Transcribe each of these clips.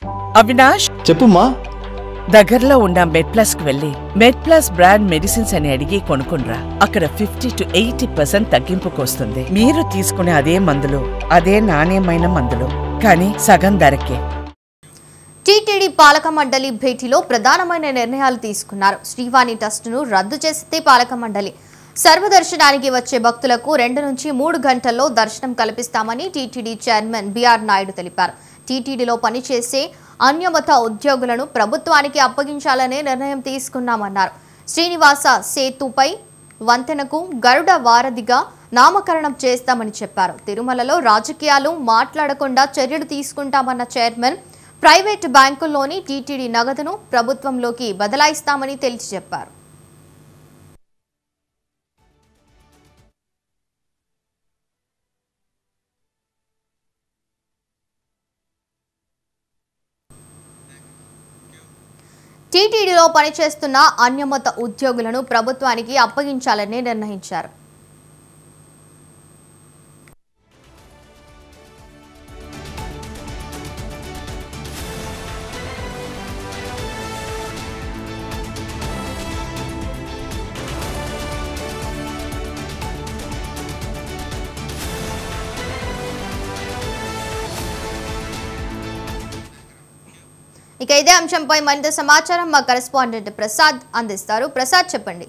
అవినాష్ చెప్పుమ్మా దగ్గరలో ఉన్న మెడ్ ప్లస్ కు వెళ్ళి మెడ్ ప్లస్ బ్రాండ్ మెడిసిన్స్ అని అడిగి కొనుక్కునరా అక్కడ ఫిఫ్టీ టు ఎయిటీ పర్సెంట్ తగ్గింపుకు వస్తుంది మీరు తీసుకునే అదే మందులు అదే నాణ్యమైన మందులు కానీ సగం ధరకే టీటీడీ పాలక మండలి భేటీలో ప్రధానమైన నిర్ణయాలు తీసుకున్నారు శ్రీవాణి ట్రస్టును రద్దు చేస్తే పాలక మండలి సర్వదర్శనానికి వచ్చే భక్తులకు రెండు నుంచి మూడు గంటల్లో దర్శనం కల్పిస్తామని టీటీడీ చైర్మన్ బిఆర్ నాయుడు తెలిపారు టీటీడీలో పనిచేసే అన్యమత ఉద్యోగులను ప్రభుత్వానికి అప్పగించాలనే నిర్ణయం తీసుకున్నామన్నారు శ్రీనివాస సేతుపై వంతెనకు గరుడ వారధిగా నామకరణం చేస్తామని చెప్పారు తిరుమలలో రాజకీయాలు మాట్లాడకుండా చర్యలు తీసుకుంటామన్న చైర్మన్ ప్రైవేటు బ్యాంకుల్లోని టీటీడీ నగదును ప్రభుత్వంలోకి బదలాయిస్తామని తేల్చి చెప్పారు టీటీడీలో పనిచేస్తున్న అన్యమత ఉద్యోగులను ప్రభుత్వానికి అప్పగించాలని నిర్ణయించారు ఇక ఇదే అంశంపై మరింత సమాచారం మా కరెస్పాండెంట్ ప్రసాద్ అందిస్తారు ప్రసాద్ చెప్పండి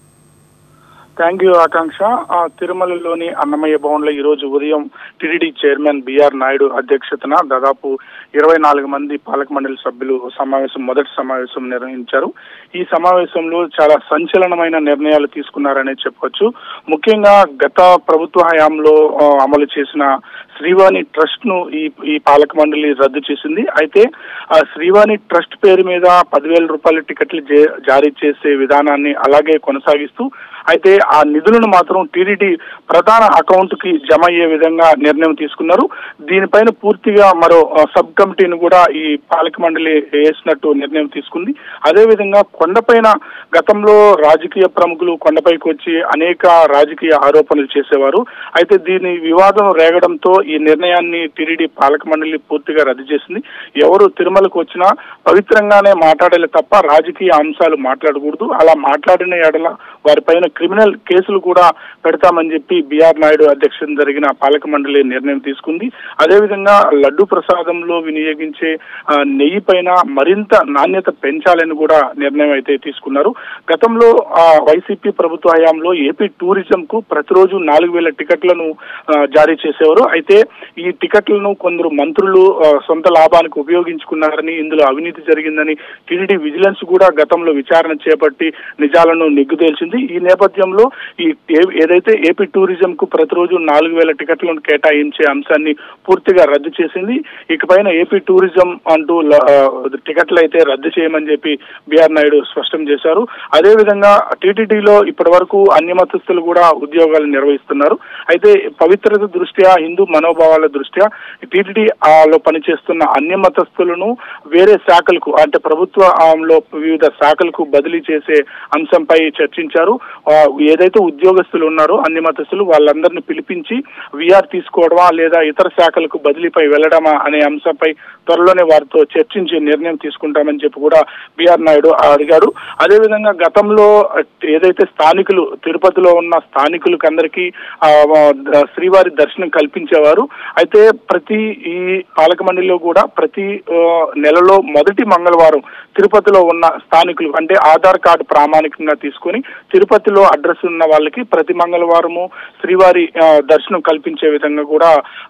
థ్యాంక్ యూ ఆకాంక్ష ఆ, తిరుమలలోని అన్నమయ్య భవన్ లో ఈ రోజు ఉదయం టిడిడి చైర్మన్ బిఆర్ నాయుడు అధ్యక్షతన దాదాపు ఇరవై నాలుగు మంది పాలక మండలి సభ్యులు సమావేశం మొదటి సమావేశం నిర్వహించారు ఈ సమావేశంలో చాలా సంచలనమైన నిర్ణయాలు తీసుకున్నారనే చెప్పవచ్చు ముఖ్యంగా గత ప్రభుత్వ హయాంలో ఆ, అమలు చేసిన శ్రీవాణి ట్రస్ట్ ను ఈ ఈ పాలక మండలి రద్దు చేసింది అయితే ఆ శ్రీవాణి ట్రస్ట్ పేరు మీద పదివేల రూపాయల టికెట్లు జే- జారీ చేసే విధానాన్ని అలాగే కొనసాగిస్తూ అయితే ఆ నిధులను మాత్రం టీడీడీ ప్రధాన అకౌంట్ కి జమ అయ్యే విధంగా నిర్ణయం తీసుకున్నారు దీనిపైన పూర్తిగా మరో ఆ, సబ్ కమిటీని కూడా ఈ పాలక మండలి వేసినట్టు నిర్ణయం తీసుకుంది అదే విధంగా కొండపైన గతంలో రాజకీయ ప్రముఖులు కొండపైకి వచ్చి అనేక రాజకీయ ఆరోపణలు చేసేవారు అయితే దీని వివాదం రేగడంతో ఈ నిర్ణయాన్ని టీడీడీ పాలక మండలి పూర్తిగా రద్దు చేసింది ఎవరు తిరుమలకు వచ్చినా పవిత్రంగానే మాట్లాడాలి తప్ప రాజకీయ అంశాలు మాట్లాడకూడదు అలా మాట్లాడిన ఎడల వారిపైన క్రిమినల్ కేసులు కూడా పెడతామని చెప్పి బిఆర్ నాయుడు అధ్యక్షతన జరిగిన పాలక మండలి నిర్ణయం తీసుకుంది అదేవిధంగా లడ్డు ప్రసాదంలో వినియోగించే ఆ, నెయ్యి పైన మరింత నాణ్యత పెంచాలని కూడా నిర్ణయం అయితే తీసుకున్నారు గతంలో ఆ, వైసీపీ ప్రభుత్వ హయాంలో ఏపీ టూరిజం కు ప్రతిరోజు నాలుగు వేల టికెట్లను ఆ, జారీ చేసేవారు అయితే ఈ టికెట్లను కొందరు మంత్రులు ఆ, సొంత లాభానికి ఉపయోగించుకున్నారని ఇందులో అవినీతి జరిగిందని టీడీడీ విజిలెన్స్ కూడా గతంలో విచారణ చేపట్టి నిజాలను నిగ్గు తేల్చింది ఈ నేపథ్యంలో ఈ ఏ- ఏదైతే ఏపీ టూరిజం కు ప్రతిరోజు నాలుగు వేల టికెట్లను కేటాయించే అంశాన్ని పూర్తిగా రద్దు చేసింది ఇకపైన ఏపీ టూరిజం అంటూ ల- ఆ, టికెట్లు అయితే రద్దు చేయమని చెప్పి బిఆర్ నాయుడు స్పష్టం చేశారు అదే విధంగా టీటీడీలో ఇప్పటి వరకు అన్యమతస్తులు కూడా ఉద్యోగాలు నిర్వహిస్తున్నారు అయితే పవిత్రత దృష్ట్యా హిందూ మనోభావాల దృష్ట్యా టీటీడీ లో పనిచేస్తున్న అన్యమతస్తులను వేరే శాఖలకు అంటే ప్రభుత్వ ఆ, లో వివిధ శాఖలకు బదిలీ చేసే అంశంపై చర్చించారు ఆ, ఏదైతే ఉద్యోగస్తులు ఉన్నారో అన్ని మతస్థులు వాళ్ళందరినీ పిలిపించి విఆర్ తీసుకోవడమా లేదా ఇతర శాఖలకు బదిలీపై వెళ్ళడమా అనే అంశంపై త్వరలోనే వారితో చర్చించి నిర్ణయం తీసుకుంటామని చెప్పి కూడా బిఆర్ నాయుడు అడిగారు అదేవిధంగా గతంలో ఏదైతే స్థానికులు తిరుపతిలో ఉన్న స్థానికులకు అందరికీ ఆ, ఆ, శ్రీవారి దర్శనం కల్పించేవారు అయితే ప్రతి ఈ పాలక మండలిలో కూడా ప్రతి ఆ, నెలలో మొదటి మంగళవారం తిరుపతిలో ఉన్న స్థానికులు అంటే ఆధార్ కార్డు ప్రామాణికంగా తీసుకొని తిరుపతిలో అడ్రస్ ఉన్న వాళ్ళకి ప్రతి మంగళవారము శ్రీవారి ఆ, దర్శనం కల్పించే విధంగా కూడా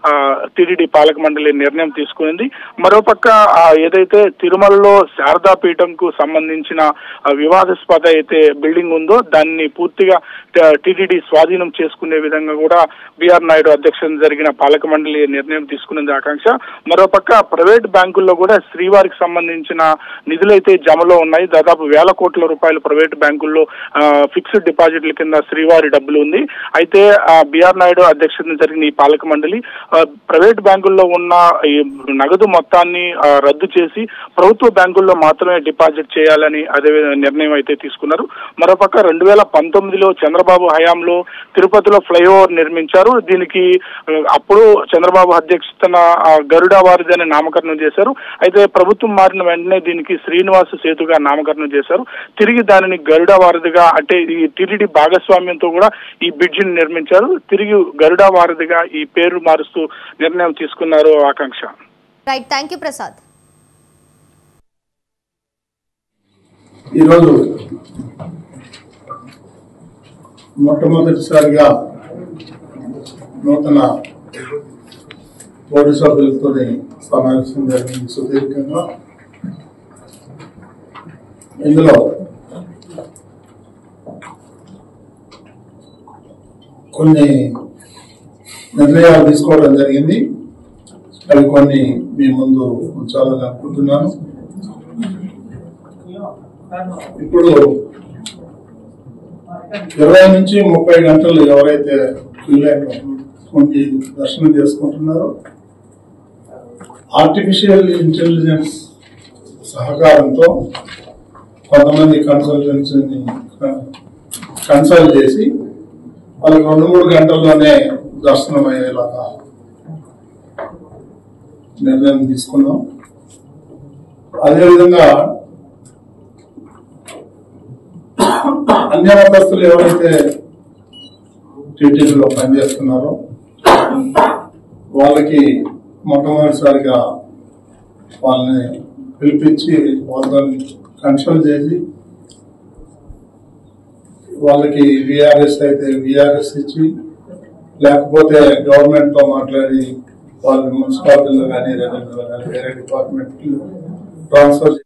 టిడిడి పాలక మండలి నిర్ణయం తీసుకునింది మరోపక్క ఆ, ఏదైతే తిరుమలలో శారదా పీఠంకు సంబంధించిన ఆ, వివాదాస్పద అయితే బిల్డింగ్ ఉందో దాన్ని పూర్తిగా టిడిడి స్వాధీనం చేసుకునే విధంగా కూడా బిఆర్ నాయుడు అధ్యక్షతన జరిగిన పాలక మండలి నిర్ణయం తీసుకున్నది ఆకాంక్ష మరోపక్క ప్రైవేట్ బ్యాంకుల్లో కూడా శ్రీవారికి సంబంధించిన నిధులైతే జమలో ఉన్నాయి దాదాపు వేల కోట్ల రూపాయలు ప్రైవేట్ బ్యాంకుల్లో ఆ, ఫిక్స్డ్ డిపాజిట్ల కింద శ్రీవారి డబ్బులు ఉంది అయితే ఆ, బిఆర్ నాయుడు అధ్యక్షతన జరిగిన ఈ పాలక మండలి ఆ, ప్రైవేట్ బ్యాంకుల్లో ఉన్న ఈ నగదు మొత్తాన్ని ఆ, రద్దు చేసి ప్రభుత్వ బ్యాంకుల్లో మాత్రమే డిపాజిట్ చేయాలని అదే నిర్ణయం అయితే తీసుకున్నారు మరోపక్క రెండు వేల పంతొమ్మిదిలో చంద్రబాబు హయాంలో తిరుపతిలో ఫ్లైఓవర్ నిర్మించారు దీనికి ఆ, అప్పుడు చంద్రబాబు అధ్యక్షతన ఆ, గరుడ వారిది అని నామకరణం చేశారు అయితే ప్రభుత్వం మారిన వెంటనే దీనికి శ్రీనివాస సేతుగా నామకరణం చేశారు తిరిగి దానిని గరుడ వారధిగా అంటే ఈ టిటిడి భాగస్వామ్యంతో కూడా ఈ బ్రిడ్జిని నిర్మించారు తిరిగి గరుడ వారధిగా ఈ పేరు మారుస్తూ నిర్ణయం తీసుకున్నారు Akanksha right thank you Prasad ఈరోజు మొట్టమొదటిసారిగా నూతన బోర్డు సభ్యులతో సమావేశం జరిగింది సుదీర్ఘంగా ఇందులో కొన్ని నిర్ణయాలు తీసుకోవడం జరిగింది అవి కొన్ని మీ ముందు ఉంచాలని అనుకుంటున్నాను ఇప్పుడు ఇరవై నుంచి ముప్పై గంటలు ఎవరైతే క్యూ లైన్ ఉండి దర్శనం చేసుకుంటున్నారో ఆర్టిఫిషియల్ ఇంటెలిజెన్స్ సహకారంతో కొంతమంది కన్సల్టెంట్స్ కన్సల్ట్ చేసి వాళ్ళకి రెండు మూడు గంటల్లోనే దర్శనం అయ్యేలాగా నిర్ణయం తీసుకున్నాం అదేవిధంగా అన్య మతస్థులు ఎవరైతే టీటీడీలో పనిచేస్తున్నారో వాళ్ళకి మొట్టమొదటిసారిగా వాళ్ళని పిలిపించి వాళ్ళతో కన్సల్ట్ చేసి వాళ్ళకి విఆర్ఎస్ అయితే విఆర్ఎస్ ఇచ్చి లేకపోతే గవర్నమెంట్ తో మాట్లాడి వాళ్ళు మున్సిపాలిటీలో కానీ రెవెన్యూలో కానీ వేరే డిపార్ట్మెంట్ ట్రాన్స్ఫర్